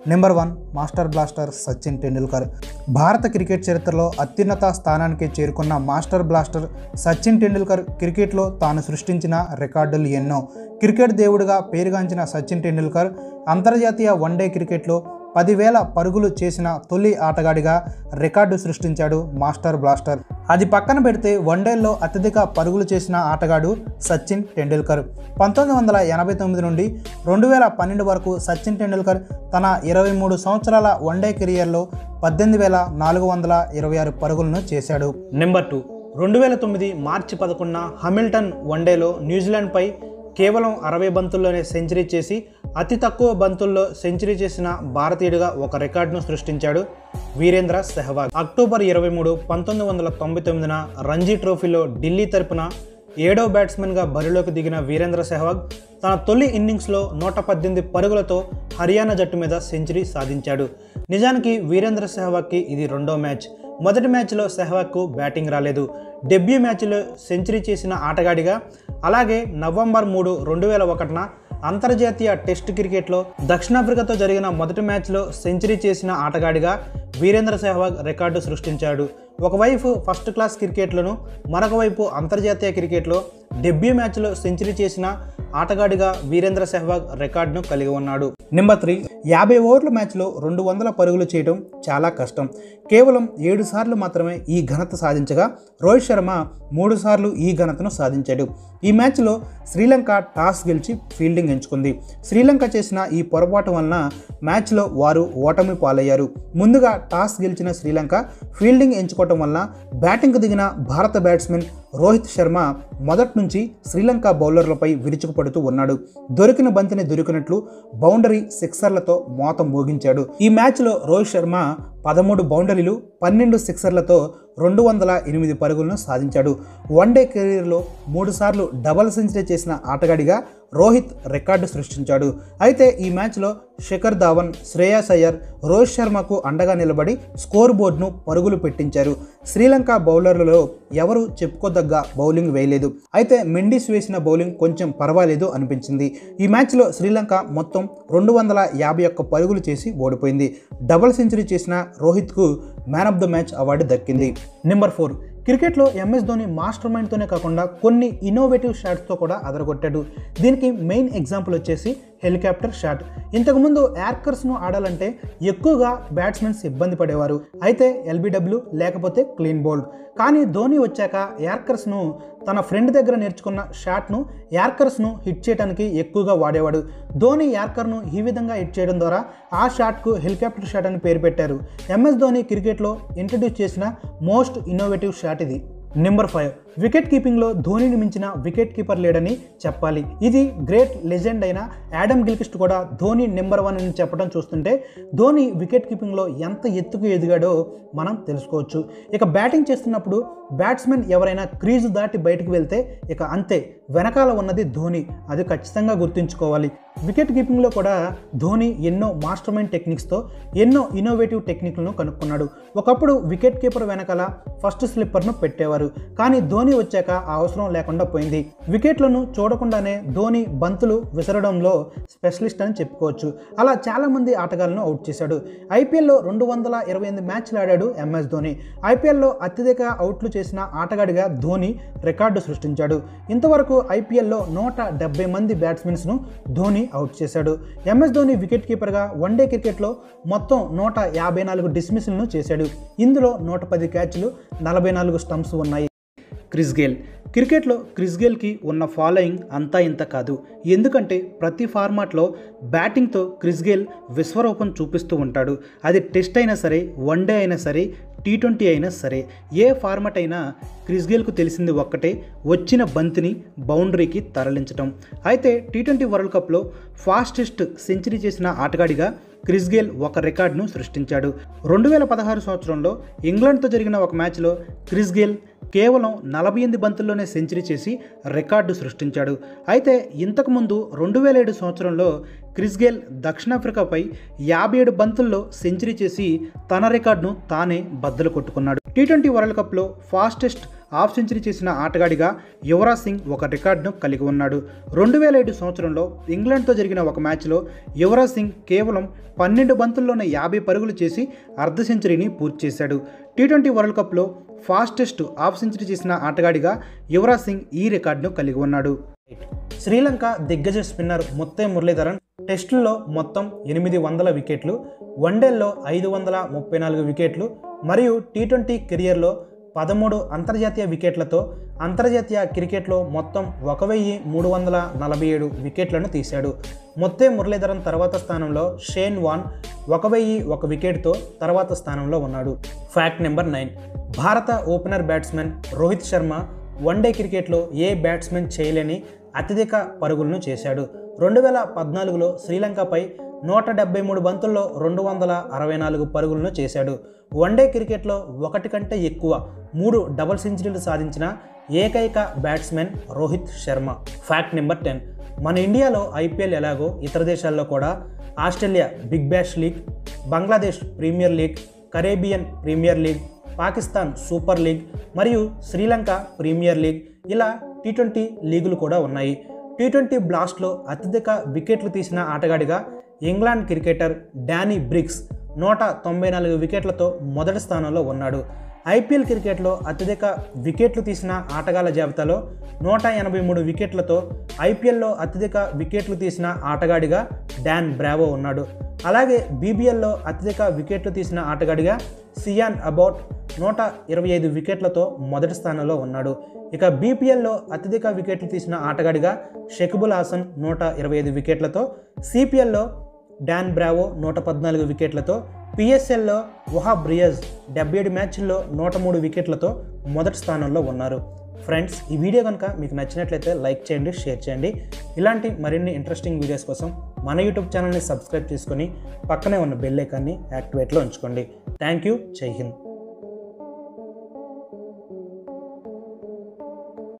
number one master blaster Sachin Tendulkar భారత cricket చరిత్రలో అత్యున్నత స్థానానికి చేరుకున్న మాస్టర్ బ్లాస్టర్ సచిన్ టెండూల్కర్ క్రికెట్లో తాను సృష్టించిన రికార్డులు ఎన్నో క్రికెట్ దేవుడిగా పేరుగాంచిన సచిన్ టెండూల్కర్ అంతర్జాతీయ వన్డే క్రికెట్లో పదివేల పరుగులు చేసిన తొలి ఆటగాడిగా రికార్డు సృష్టించాడు మాస్టర్ బ్లాస్టర్ అది పక్కన పెడితే వన్డేల్లో అత్యధిక పరుగులు చేసిన ఆటగాడు సచిన్ టెండూల్కర్ పంతొమ్మిది వందల ఎనభై తొమ్మిది నుండి రెండు వేల పన్నెండు వరకు సచిన్ టెండూల్కర్ తన ఇరవై మూడు సంవత్సరాల వన్డే కెరియర్లో పద్దెనిమిది వేల నాలుగు వందల ఇరవై ఆరు పరుగులను చేశాడు నెంబర్ టూ రెండు వేల తొమ్మిది మార్చి పదకొండున హమిల్టన్ వన్డేలో న్యూజిలాండ్పై కేవలం అరవై బంతుల్లోనే సెంచరీ చేసి అతి తక్కువ బంతుల్లో సెంచరీ చేసిన భారతీయుడిగా ఒక రికార్డును సృష్టించాడు వీరేంద్ర సెహ్వాగ్ అక్టోబర్ ఇరవై మూడు పంతొమ్మిది వందల తొంభై తొమ్మిదిన రంజీ ట్రోఫీలో ఢిల్లీ తరపున ఏడో బ్యాట్స్మెన్గా బరిలోకి దిగిన వీరేంద్ర సెహ్వాగ్ తన తొలి ఇన్నింగ్స్లో నూట పద్దెనిమిది పరుగులతో హర్యానా జట్టు మీద సెంచరీ సాధించాడు నిజానికి వీరేంద్ర సెహ్వాగ్కి ఇది రెండో మ్యాచ్ మొదటి మ్యాచ్లో సెహ్వాగ్కు బ్యాటింగ్ రాలేదు డెబ్యూ మ్యాచ్లో సెంచరీ చేసిన ఆటగాడిగా అలాగే నవంబర్ మూడు రెండు వేల ఒకటిన అంతర్జాతీయ టెస్ట్ క్రికెట్లో దక్షిణాఫ్రికాతో జరిగిన మొదటి మ్యాచ్లో సెంచరీ చేసిన ఆటగాడిగా వీరేంద్ర సెహ్వాగ్ రికార్డు సృష్టించాడు ఒకవైపు ఫస్ట్ క్లాస్ క్రికెట్లను మరొక వైపు అంతర్జాతీయ క్రికెట్లో డెబ్యూ మ్యాచ్లో సెంచరీ చేసిన ఆటగాడిగా వీరేంద్ర సెహ్వాగ్ రికార్డును కలిగి ఉన్నాడు నెంబర్ త్రీ యాభై ఓవర్ల మ్యాచ్లో రెండు వందల పరుగులు చేయడం చాలా కష్టం కేవలం ఏడు సార్లు మాత్రమే ఈ ఘనత సాధించగా రోహిత్ శర్మ మూడు సార్లు ఈ ఘనతను సాధించాడు ఈ మ్యాచ్లో శ్రీలంక టాస్ గెలిచి ఫీల్డింగ్ ఎంచుకుంది శ్రీలంక చేసిన ఈ పొరపాటు వలన మ్యాచ్లో వారు ఓటమి పాలయ్యారు ముందుగా టాస్ గెలిచిన శ్రీలంక ఫీల్డింగ్ ఎంచుకోవటం వలన బ్యాటింగ్కు దిగిన భారత బ్యాట్స్మెన్ రోహిత్ శర్మ మొదటి నుంచి శ్రీలంక బౌలర్లపై విరుచుకుపడుతూ ఉన్నాడు దొరికిన బంతిని దొరికినట్లు బౌండరీ సిక్సర్లతో మోత మోగించాడు ఈ మ్యాచ్లో రోహిత్ శర్మ పదమూడు బౌండరీలు పన్నెండు సిక్సర్లతో రెండు వందల ఎనిమిది పరుగులను సాధించాడు వన్డే కెరీర్లో మూడుసార్లు డబల్ సెంచరీ చేసిన ఆటగాడిగా రోహిత్ రికార్డు సృష్టించాడు అయితే ఈ మ్యాచ్లో శిఖర్ ధావన్ శ్రేయాస్ అయ్యర్ రోహిత్ శర్మకు అండగా నిలబడి స్కోర్ బోర్డును పరుగులు పెట్టించారు శ్రీలంక బౌలర్లలో ఎవరు చెప్పుకోదగ్గ బౌలింగ్ వేయలేదు అయితే మెండిస్ వేసిన బౌలింగ్ కొంచెం పర్వాలేదు అనిపించింది ఈ మ్యాచ్లో శ్రీలంక మొత్తం రెండు వందల యాభై ఒక్క పరుగులు చేసి ఓడిపోయింది డబుల్ సెంచరీ చేసిన రోహిత్కు man of the match award దక్కింది నెంబర్ ఫోర్ క్రికెట్లో ఎంఎస్ ధోని మాస్టర్ మైండ్తోనే కాకుండా కొన్ని ఇన్నోవేటివ్ షాట్స్తో కూడా అదరగొట్టాడు దీనికి మెయిన్ ఎగ్జాంపుల్ వచ్చేసి హెలికాప్టర్ షాట్ ఇంతకుముందు యార్కర్స్ను ఆడాలంటే ఎక్కువగా బ్యాట్స్మెన్స్ ఇబ్బంది పడేవారు అయితే ఎల్బిడబ్ల్యూ లేకపోతే క్లీన్ బౌల్డ్ కానీ ధోని వచ్చాక యార్కర్స్ను తన ఫ్రెండ్ దగ్గర నేర్చుకున్న షాట్ను యార్కర్స్ను హిట్ చేయడానికి ఎక్కువగా వాడేవాడు ధోని యార్కర్ను ఈ విధంగా హిట్ చేయడం ద్వారా ఆ షాట్కు హెలికాప్టర్ షాట్ అని పేరు పెట్టారు ఎంఎస్ ధోని క్రికెట్లో ఇంట్రడ్యూస్ చేసిన మోస్ట్ ఇన్నోవేటివ్ షాట్ ఇది నెంబర్ ఫైవ్ వికెట్ కీపింగ్లో ధోనిని మించిన వికెట్ కీపర్ లేడని చెప్పాలి ఇది గ్రేట్ లెజెండ్ అయిన యాడమ్ గిల్కిస్ట్ కూడా ధోని నెంబర్ వన్ అని చెప్పడం చూస్తుంటే ధోని వికెట్ కీపింగ్లో ఎంత ఎత్తుకు ఎదిగాడో మనం తెలుసుకోవచ్చు ఇక బ్యాటింగ్ చేస్తున్నప్పుడు బ్యాట్స్మెన్ ఎవరైనా క్రీజు దాటి బయటకు వెళ్తే ఇక అంతే వెనకాల ఉన్నది ధోని అది ఖచ్చితంగా గుర్తుంచుకోవాలి వికెట్ కీపింగ్లో కూడా ధోని ఎన్నో మాస్టర్ మైండ్ టెక్నిక్స్తో ఎన్నో ఇన్నోవేటివ్ టెక్నిక్లను కనుక్కున్నాడు ఒకప్పుడు వికెట్ కీపర్ వెనకాల ఫస్ట్ స్లిప్పర్ను పెట్టేవారు కానీ ధోని వచ్చాక ఆ అవసరం లేకుండా పోయింది వికెట్లను చూడకుండానే ధోని బంతులు విసరడంలో స్పెషలిస్ట్ అని చెప్పుకోవచ్చు అలా చాలామంది ఆటగాళ్లను అవుట్ చేశాడు ఐపీఎల్లో రెండు వందల ఇరవై ఎనిమిది మ్యాచ్లు ఆడాడు ఎంఎస్ ధోని ఐపీఎల్లో అత్యధిక అవుట్లు చేసిన ఆటగాడిగా ధోని రికార్డు సృష్టించాడు ఇంతవరకు ఐపీఎల్లో నూట డెబ్బై మంది బ్యాట్స్మెన్స్ను ధోని అవుట్ చేశాడు ఎంఎస్ ధోని వికెట్ కీపర్గా వన్డే క్రికెట్లో మొత్తం నూట యాభై నాలుగు డిస్మిస్లను చేశాడు ఇందులో నూట పది క్యాచ్లు నలభై నాలుగు స్టంప్స్ ఉన్నాయి క్రిస్ గేల్ క్రికెట్లో క్రిస్ గేల్కి ఉన్న ఫాలోయింగ్ అంతా ఇంత కాదు ఎందుకంటే ప్రతి ఫార్మాట్లో బ్యాటింగ్తో క్రిస్ గేల్ విశ్వరూపం చూపిస్తూ ఉంటాడు అది టెస్ట్ అయినా సరే వన్డే అయినా సరే టీ ట్వంటీ అయినా సరే ఏ ఫార్మాట్ అయినా క్రిస్ గేల్కు తెలిసింది ఒక్కటే వచ్చిన బంతిని బౌండరీకి తరలించడం అయితే టీ ట్వంటీ వరల్డ్ కప్లో ఫాస్టెస్ట్ సెంచరీ చేసిన ఆటగాడిగా క్రిస్ గేల్ ఒక రికార్డును సృష్టించాడు రెండు వేల పదహారు సంవత్సరంలో ఇంగ్లాండ్తో జరిగిన ఒక మ్యాచ్లో క్రిస్ గేల్ కేవలం నలభై ఎనిమిది బంతుల్లోనే సెంచరీ చేసి రికార్డు సృష్టించాడు అయితే ఇంతకుముందు రెండు వేల ఏడు సంవత్సరంలో క్రిస్ గేల్ దక్షిణాఫ్రికాపై యాభై ఏడు బంతుల్లో సెంచరీ చేసి తన రికార్డును తానే బద్దలు కొట్టుకున్నాడు టీ ట్వంటీ వరల్డ్ కప్లో ఫాస్టెస్ట్ హాఫ్ సెంచరీ చేసిన ఆటగాడిగా యువరాజ్ సింగ్ ఒక రికార్డును కలిగి ఉన్నాడు రెండు వేల ఏడు సంవత్సరంలో ఇంగ్లాండ్తో జరిగిన ఒక మ్యాచ్లో యువరాజ్ సింగ్ కేవలం పన్నెండు బంతుల్లోనే యాభై పరుగులు చేసి అర్ధ సెంచరీని పూర్తి చేశాడు టీ ట్వంటీ వరల్డ్ కప్లో ఫాస్టెస్ట్ హాఫ్ సెంచరీ చేసిన ఆటగాడిగా యువరాజ్ సింగ్ ఈ రికార్డును కలిగి ఉన్నాడు శ్రీలంక దిగ్గజ స్పిన్నర్ ముత్తే మురళీధరన్ టెస్టుల్లో మొత్తం ఎనిమిది వందల వికెట్లు వన్డేల్లో ఐదు వందల ముప్పై నాలుగు వికెట్లు మరియు టీ ట్వంటీ కెరియర్లో పదమూడు అంతర్జాతీయ వికెట్లతో అంతర్జాతీయ క్రికెట్లో మొత్తం ఒక వెయ్యి మూడు వందల నలభై ఏడు వికెట్లను తీశాడు మొత్తే మురళీధరన్ తర్వాత స్థానంలో షేన్ వాన్ ఒక వెయ్యి ఒక వికెట్తో తర్వాత స్థానంలో ఉన్నాడు ఫ్యాక్ట్ నెంబర్ నైన్ భారత opener batsmen Rohit Sharma one day క్రికెట్లో ఏ బ్యాట్స్మెన్ చేయలేని అత్యధిక పరుగులను చేశాడు రెండు వేల పద్నాలుగులో శ్రీలంకపై నూట డెబ్బై మూడు బంతుల్లో రెండు వందల అరవై నాలుగు పరుగులను చేశాడు వన్డే క్రికెట్లో ఒకటి కంటే ఎక్కువ మూడు డబుల్ సెంచరీలు సాధించిన ఏకైక batsmen Rohit Sharma fact number ten మన ఇండియాలో ఐపీఎల్ ఎలాగో ఇతర దేశాల్లో కూడా Australia big bash league Bangladesh premier league Caribbean premier league Pakistan super league మరియు శ్రీలంక ప్రీమియర్ లీగ్ ఇలా టీ ట్వంటీ లీగులు కూడా ఉన్నాయి టీ ట్వంటీ బ్లాస్ట్లో అత్యధిక వికెట్లు తీసిన ఆటగాడిగా ఇంగ్లాండ్ క్రికెటర్ డానీ బ్రిక్స్ నూట తొంభై నాలుగు వికెట్లతో మొదటి స్థానంలో ఉన్నాడు ఐపీఎల్ క్రికెట్లో అత్యధిక వికెట్లు తీసిన ఆటగాళ్ల జాబితాలో నూట ఎనభై మూడు వికెట్లతో ఐపీఎల్లో అత్యధిక వికెట్లు తీసిన ఆటగాడిగా డాన్ బ్రావో ఉన్నాడు అలాగే బీబీఎల్లో అత్యధిక వికెట్లు తీసిన ఆటగాడిగా సియాన్ అబౌట్ నూట ఇరవై ఐదు వికెట్లతో మొదటి స్థానంలో ఉన్నాడు ఇక బీపీఎల్లో అత్యధిక వికెట్లు తీసిన ఆటగాడిగా షకిబుల్ హాసన్ నూట ఇరవై ఐదు వికెట్లతో సిపిఎల్లో డాన్ బ్రావో నూట పద్నాలుగు వికెట్లతో పిఎస్ఎల్లో వహాబ్ రియాజ్ డెబ్బై ఏడు మ్యాచ్ల్లో నూట మూడు వికెట్లతో మొదటి స్థానంలో ఉన్నారు ఫ్రెండ్స్ ఈ వీడియో కనుక మీకు నచ్చినట్లయితే లైక్ చేయండి షేర్ చేయండి ఇలాంటి మరిన్ని ఇంట్రెస్టింగ్ వీడియోస్ కోసం మన యూట్యూబ్ ఛానల్ని సబ్స్క్రైబ్ చేసుకొని పక్కనే ఉన్న బెల్ ఐకాన్ని యాక్టివేట్లో ఉంచుకోండి థ్యాంక్ యూ జై హింద్